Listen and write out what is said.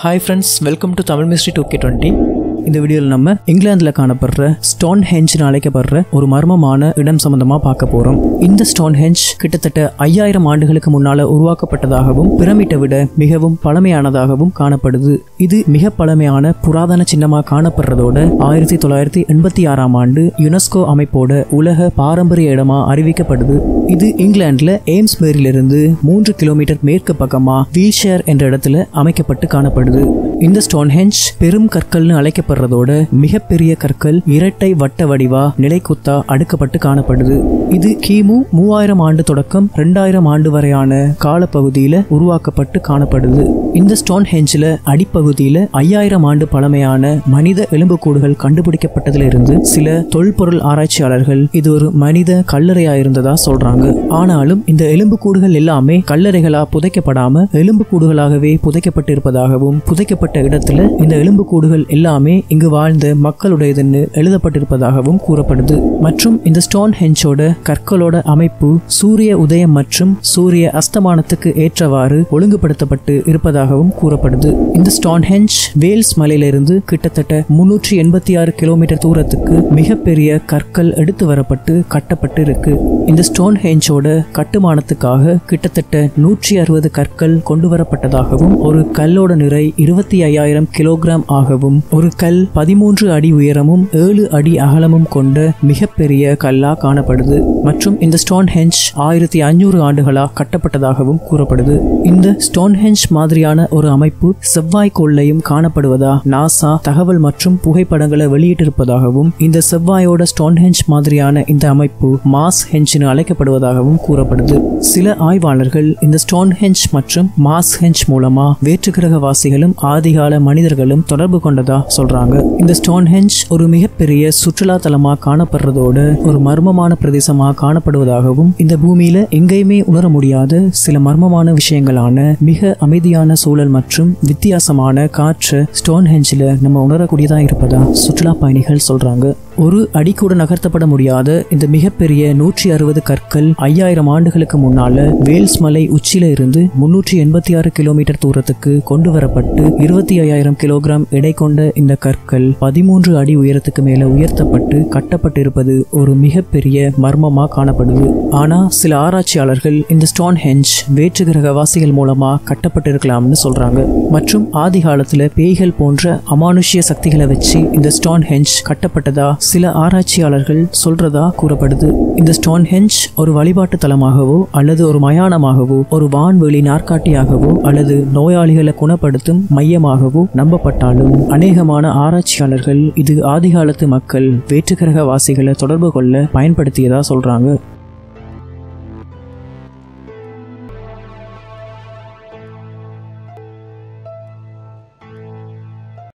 hi friends welcome to Tamil mystery two K twenty இந்த வீடியோவில் நம்ம இங்கிலாந்தில் காணப்படுற ஸ்டோன் ஹெஞ்ச்னு அழைக்கப்படுற ஒரு மர்மமான இடம் சம்பந்தமாக பார்க்க போகிறோம் இந்த ஸ்டோன் ஹெஞ்ச் கிட்டத்தட்ட ஐயாயிரம் ஆண்டுகளுக்கு முன்னால் உருவாக்கப்பட்டதாகவும் பிரமிட்டை விட மிகவும் பழமையானதாகவும் காணப்படுது இது மிக பழமையான புராதன சின்னமாக காணப்படுறதோட ஆயிரத்தி தொள்ளாயிரத்தி எண்பத்தி ஆறாம் ஆண்டு யுனெஸ்கோ அமைப்போட உலக பாரம்பரிய இடமா அறிவிக்கப்படுது இது இங்கிலாந்துல எய்ம்ஸ்பேரிலிருந்து மூன்று கிலோமீட்டர் மேற்கு பக்கமா வீல்ஷேர் என்ற இடத்துல அமைக்கப்பட்டு காணப்படுது இந்த ஸ்டோன்ஹெஞ்ச் பெரும் கற்கள்னு அழைக்கப்படுறதோட மிகப்பெரிய கற்கள் இரட்டை வட்ட வடிவா நிலைக்குத்தா அடுக்கப்பட்டு காணப்படுது இது கிமு மூவாயிரம் ஆண்டு தொடக்கம் ரெண்டாயிரம் ஆண்டு வரையான காலப்பகுதியில உருவாக்கப்பட்டு காணப்படுது இந்த ஸ்டோன் ஹெஞ்சில் அடிப்பகுதியில ஐயாயிரம் ஆண்டு பழமையான மனித எலும்புக்கூடுகள் கண்டுபிடிக்கப்பட்டதுல இருந்து சில தொல்பொருள் ஆராய்ச்சியாளர்கள் இது ஒரு மனித கல்லறையா இருந்ததா சொல்றாங்க ஆனாலும் இந்த எலும்புக்கூடுகள் எல்லாமே கல்லறைகளா புதைக்கப்படாம எலும்புக்கூடுகளாகவே புதைக்கப்பட்டிருப்பதாகவும் புதைக்கப்பட்ட இடத்துல இந்த எலும்புக்கூடுகள் எல்லாமே இங்கு வாழ்ந்த மக்களுடையதுன்னு எழுதப்பட்டிருப்பதாகவும் கூறப்படுது மற்றும் இந்த ஸ்டோன் ஹெஞ்சோட கற்களோட அமைப்பு சூரிய உதயம் மற்றும் சூரிய அஸ்தமானத்துக்கு ஏற்றவாறு ஒழுங்குபடுத்தப்பட்டு இருப்பதாகவும் கூறப்படுது இந்த ஸ்டோன் ஹெஞ்ச் வேல்ஸ் மலையிலிருந்து கிட்டத்தட்ட முன்னூற்றி எண்பத்தி ஆறு கிலோமீட்டர் தூரத்துக்கு மிகப்பெரிய கற்கள் எடுத்து வரப்பட்டு கட்டப்பட்டு இருக்கு இந்த ஸ்டோன் ஹெஞ்சோட கட்டுமானத்துக்காக கிட்டத்தட்ட நூற்றி அறுபது கற்கள் கொண்டு வரப்பட்டதாகவும் ஒரு கல்லோட நிறை இருபத்தி ஐயாயிரம் கிலோகிராம் ஆகவும் ஒரு கல் பதிமூன்று அடி உயரமும் ஏழு அடி அகலமும் கொண்ட மிகப்பெரிய கல்லா காணப்படுது மற்றும் இந்த ஸ்டோன் ஹெஞ்ச் ஆயிரத்தி ஐநூறு ஆண்டுகளா கட்டப்பட்டதாகவும் கூறப்படுது இந்த ஸ்டோன் ஹெஞ்ச் மாதிரியான ஒரு அமைப்பு செவ்வாய் கோள்லையும் காணப்படுவதா நாசா தகவல் மற்றும் புகைப்படங்களை வெளியிட்டிருப்பதாகவும் இந்த செவ்வாயோட ஸ்டோன் ஹெஞ்ச் மாதிரியான இந்த அமைப்பு மாஸ் ஹெஞ்ச்னு அழைக்கப்படுவதாகவும் கூறப்படுது சில ஆய்வாளர்கள் இந்த ஸ்டோன் ஹெஞ்ச் மற்றும் மாஸ் ஹெஞ்ச் மூலமா வேற்றுக்கிரகவாசிகளும் ஆதிகால மனிதர்களும் தொடர்பு கொண்டதா சொல்றாங்க இந்த ஸ்டோன் ஹெஞ்ச் ஒரு மிகப்பெரிய சுற்றுலா தலமா காணப்படுறதோட ஒரு மர்மமான பிரதேசமா காணப்படுவதாகவும் இந்த பூமியில எங்கேயுமே உணர முடியாத சில மர்மமான விஷயங்களான மிக அமைதியான சூழல் மற்றும் வித்தியாசமான காற்று ஸ்டோன் ஹெஞ்சில் நம்ம உணரக்கூடியதா இருப்பதா சுற்றுலா பயணிகள் சொல்றாங்க ஒரு அடி கூட நகர்த்தப்பட முடியாத இந்த மிகப்பெரிய நூற்றி அறுபது கற்கள் ஐயாயிரம் ஆண்டுகளுக்கு முன்னால வேல்ஸ் மலை உச்சியில இருந்து முன்னூற்றி எண்பத்தி ஆறு கிலோமீட்டர் தூரத்துக்கு கொண்டு வரப்பட்டு இருபத்தி ஐயாயிரம் கிலோகிராம் எடை கொண்ட இந்த கற்கள் பதிமூன்று அடி உயரத்துக்கு மேல உயர்த்தப்பட்டு கட்டப்பட்டிருப்பது ஒரு மிகப்பெரிய மர்மமா காணப்படுது ஆனா சில ஆராய்ச்சியாளர்கள் இந்த ஸ்டோன் ஹெஞ்ச் வேற்று கிரகவாசிகள் மூலமா கட்டப்பட்டிருக்கலாம்னு சொல்றாங்க மற்றும் ஆதி காலத்துல பேய்கள் போன்ற அமானுஷ்ய சக்திகளை வச்சு இந்த ஸ்டோன் ஹெஞ்ச் கட்டப்பட்டதா சில ஆராய்ச்சியாளர்கள் சொல்றதா கூறப்படுது இந்த ஸ்டோன் ஹெஞ்ச் ஒரு வழிபாட்டு தலமாகவோ அல்லது ஒரு மயானமாகவோ ஒரு வான்வெளி நாற்காட்டியாகவோ அல்லது நோயாளிகளை குணப்படுத்தும் மையமாகவோ நம்பப்பட்டாலும் அநேகமான ஆராய்ச்சியாளர்கள் இது ஆதிகாலத்து மக்கள் வேற்றுக்கிரகவாசிகளை தொடர்பு கொள்ள பயன்படுத்தியதா சொல்றாங்க